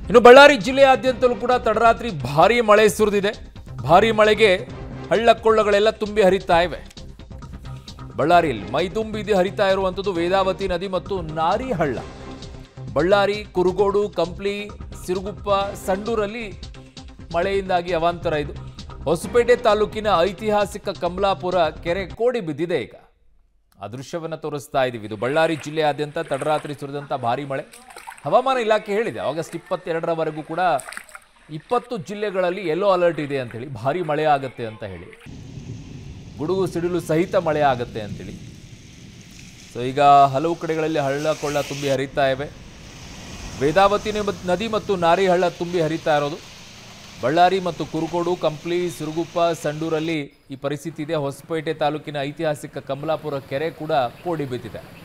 ಇನ್ನು ಬಳ್ಳಾರಿ ಜಿಲ್ಲೆಯಾದ್ಯಂತಲೂ ಕೂಡ ತಡರಾತ್ರಿ ಭಾರೀ ಮಳೆ ಸುರಿದಿದೆ ಭಾರೀ ಮಳೆಗೆ ಹಳ್ಳ ಕೊಳ್ಳಗಳೆಲ್ಲ ತುಂಬಿ ಹರಿತಾ ಇವೆ ಬಳ್ಳಾರಿಯಲ್ಲಿ ಮೈ ತುಂಬಿದೆ ಹರಿತಾ ಇರುವಂಥದ್ದು ವೇದಾವತಿ ನದಿ ಮತ್ತು ನಾರಿ ಹಳ್ಳ ಬಳ್ಳಾರಿ ಕುರುಗೋಡು ಕಂಪ್ಲಿ ಸಿರುಗುಪ್ಪ ಸಂಡೂರಲ್ಲಿ ಮಳೆಯಿಂದಾಗಿ ಅವಾಂತರ ಇದು ಹೊಸಪೇಟೆ ತಾಲೂಕಿನ ಐತಿಹಾಸಿಕ ಕಮಲಾಪುರ ಕೆರೆ ಕೋಡಿ ಬಿದ್ದಿದೆ ಈಗ ಆ ದೃಶ್ಯವನ್ನು ತೋರಿಸ್ತಾ ಇದ್ದೀವಿ ಇದು ಬಳ್ಳಾರಿ ಜಿಲ್ಲೆಯಾದ್ಯಂತ ತಡರಾತ್ರಿ ಸುರಿದಂಥ ಭಾರೀ ಮಳೆ ಹವಾಮಾನ ಇಲಾಖೆ ಹೇಳಿದೆ ಆಗಸ್ಟ್ ಇಪ್ಪತ್ತೆರಡರವರೆಗೂ ಕೂಡ ಇಪ್ಪತ್ತು ಜಿಲ್ಲೆಗಳಲ್ಲಿ ಯೆಲ್ಲೋ ಅಲರ್ಟ್ ಇದೆ ಅಂತೇಳಿ ಭಾರೀ ಮಳೆ ಆಗುತ್ತೆ ಅಂತ ಹೇಳಿ ಗುಡುಗು ಸಿಡಿಲು ಸಹಿತ ಮಳೆ ಆಗುತ್ತೆ ಅಂತೇಳಿ ಸೊ ಈಗ ಹಲವು ಕಡೆಗಳಲ್ಲಿ ಹಳ್ಳ ಕೊಳ್ಳ ತುಂಬಿ ಹರಿತಾ ಇವೆ ವೇದಾವತಿ ನ- ನದಿ ಮತ್ತು ನಾರಿ ಹಳ್ಳ ತುಂಬಿ ಹರಿತಾ ಇರೋದು ಬಳ್ಳಾರಿ ಮತ್ತು ಕುರುಗೋಡು ಕಂಪ್ಲಿ ಸಿರುಗುಪ್ಪ ಸಂಡೂರಲ್ಲಿ ಈ ಪರಿಸ್ಥಿತಿ ಇದೆ ಹೊಸಪೇಟೆ ತಾಲೂಕಿನ ಐತಿಹಾಸಿಕ ಕಮಲಾಪುರ ಕೆರೆ ಕೂಡ ಕೋಡಿ ಬಿದ್ದಿದೆ